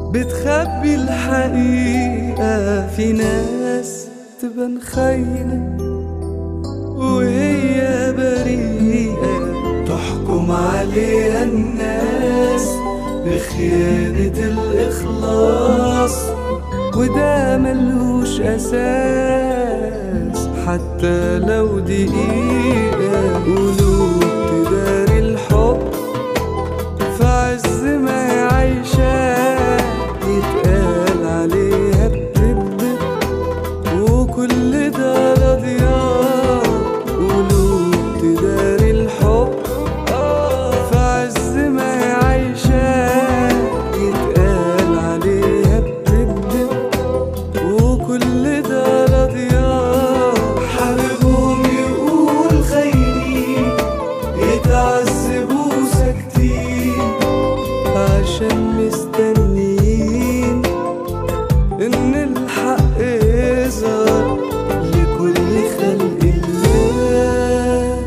بتخبي الحقيقة في ناس تبان خاينة وهي بريئة تحكم عليها الناس بخيانة الإخلاص وده ملوش أساس حتى لو دقيقة قلوب تداري الحب في عز ما هي عايشة يتقال عليها بتكذب وكل ده راضية قلوب تداري الحب في عز ما هي عايشة يتقال عليها بتكذب وكل ده راضية حبيبهم يقول خاينين يتعذبوا ساكتين عشان مستنيين ان الحق يظهر لكل خلق الله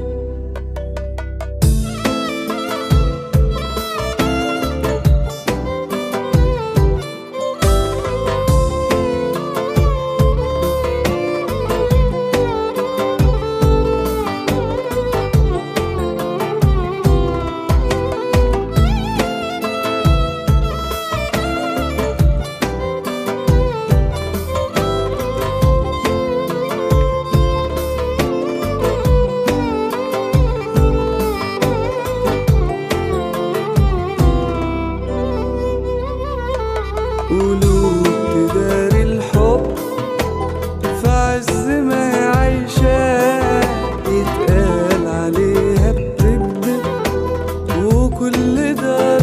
قلوب تداري الحب في عز ما هي عايشة يتقال عليها بتكذب وكل ده